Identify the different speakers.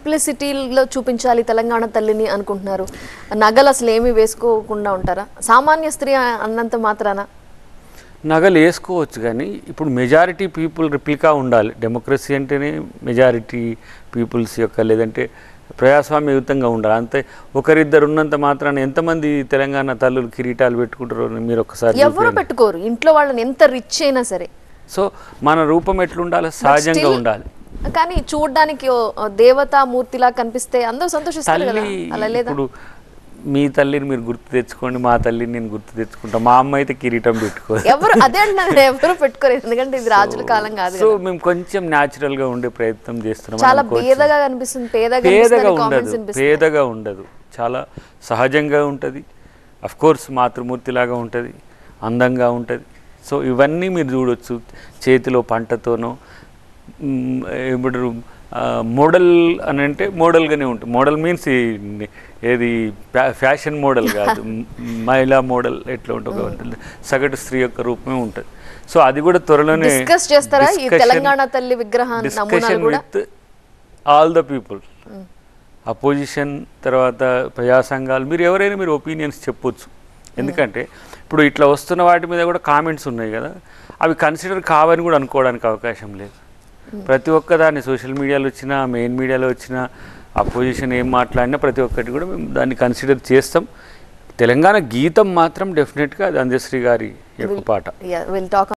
Speaker 1: సింప్లిసిటీలో చూపించాలి తెలంగాణ తల్లిని అనుకుంటున్నారు నగలు అసలు ఏమీ వేసుకోకుండా ఉంటారా సామాన్య స్త్రీ అన్నంత మాత్రాన
Speaker 2: నగలు వేసుకోవచ్చు కానీ ఇప్పుడు మెజారిటీ పీపుల్ రిప్లికా ఉండాలి డెమోక్రసీ అంటేనే మెజారిటీ పీపుల్స్ యొక్క లేదంటే ప్రజాస్వామ్యయుతంగా ఉండాలి అంతే ఒకరిద్దరు ఉన్నంత మాత్రాన ఎంతమంది తెలంగాణ తల్లులు కిరీటాలు పెట్టుకుంటారో అని మీరు ఒకసారి
Speaker 1: ఎవరు
Speaker 2: చూపించండి.
Speaker 1: పెట్టుకోరు ఇంట్లో వాళ్ళని ఎంత రిచ్ అయినా సరే
Speaker 2: సో మన రూపం ఎట్లుండాలి సహజంగా
Speaker 1: still-
Speaker 2: ఉండాలి
Speaker 1: కానీ చూడడానికి దేవతా మూర్తిలా కనిపిస్తే అందరూ సంతోషిస్తారు కదా
Speaker 2: తల్లి
Speaker 1: అలా లేదా
Speaker 2: ఇప్పుడు మీ తల్లిని మీరు గుర్తు తెచ్చుకోండి మా తల్లిని నేను గుర్తు తెచ్చుకుంటా మా అమ్మ అయితే కిరీటం పెట్టుకోదు
Speaker 1: ఎవరు అదే అంటున్నాను ఎవరు పెట్టుకోరు ఎందుకంటే ఇది రాజుల కాలం కాదు
Speaker 2: సో
Speaker 1: కదా.
Speaker 2: మేము కొంచెం న్యాచురల్ గా ఉండే ప్రయత్నం చేస్తున్నాం
Speaker 1: చాలా
Speaker 2: అనుకోవచ్చు.
Speaker 1: పేదగా కనిపిస్తుంది పేదగా
Speaker 2: పేదగా
Speaker 1: కనిపిస్తుంది
Speaker 2: ఉండదు
Speaker 1: కామెంట్స్ వినిపిస్తుంది
Speaker 2: పేదగా ఉండదు చాలా సహజంగా ఉంటుంది అఫ్ కోర్స్ మాతృమూర్తిలాగా ఉంటుంది అందంగా ఉంటుంది సో ఇవన్నీ మీరు చూడొచ్చు చేతిలో పంటతోనో మ్, ఇప్పుడు మోడల్ అని అంటే మోడల్గానే ఉంటుంది మోడల్ మీన్స్ ఏది ఫ్యా- ఫ్యాషన్ మోడల్ కాదు మ్, మహిళా మోడల్ ఎట్లా ఉంటుందో ఉంటుంది సగటు స్త్రీ యొక్క రూపమే ఉంటుంది సో అది కూడా త్వరలోనే
Speaker 1: డిస్కస్ చేస్తారా ఈ
Speaker 2: discussion-
Speaker 1: తెలంగాణ తల్లి విగ్రహాన్ని నమూనాలు
Speaker 2: డిస్కషన్
Speaker 1: కూడా
Speaker 2: with all the people opposition తర్వాత ప్రజా సంఘాలు మీరు ఎవరైనా మీరు ఒపీనియన్స్ చెప్పొచ్చు ఎందుకంటే ఇప్పుడు ఇట్లా వస్తున్న వాటి మీద కూడా కామెంట్స్ ఉన్నాయి కదా అవి కన్సిడర్ కావని కూడా అనుకోవడానికి అవకాశం లేదు ప్రతి ఒక్క దాన్ని సోషల్ మీడియాలో వచ్చినా మెయిన్ మీడియాలో వచ్చినా అపోజిషన్ ఏం మాట్లాడినా ప్రతి ఒక్కటి కూడా మేము దాన్ని కన్సిడర్ చేస్తాం తెలంగాణ గీతం మాత్రం డెఫినెట్గా అది అందశ్రీ గారి యొక్క పాట
Speaker 1: విల్ టాక్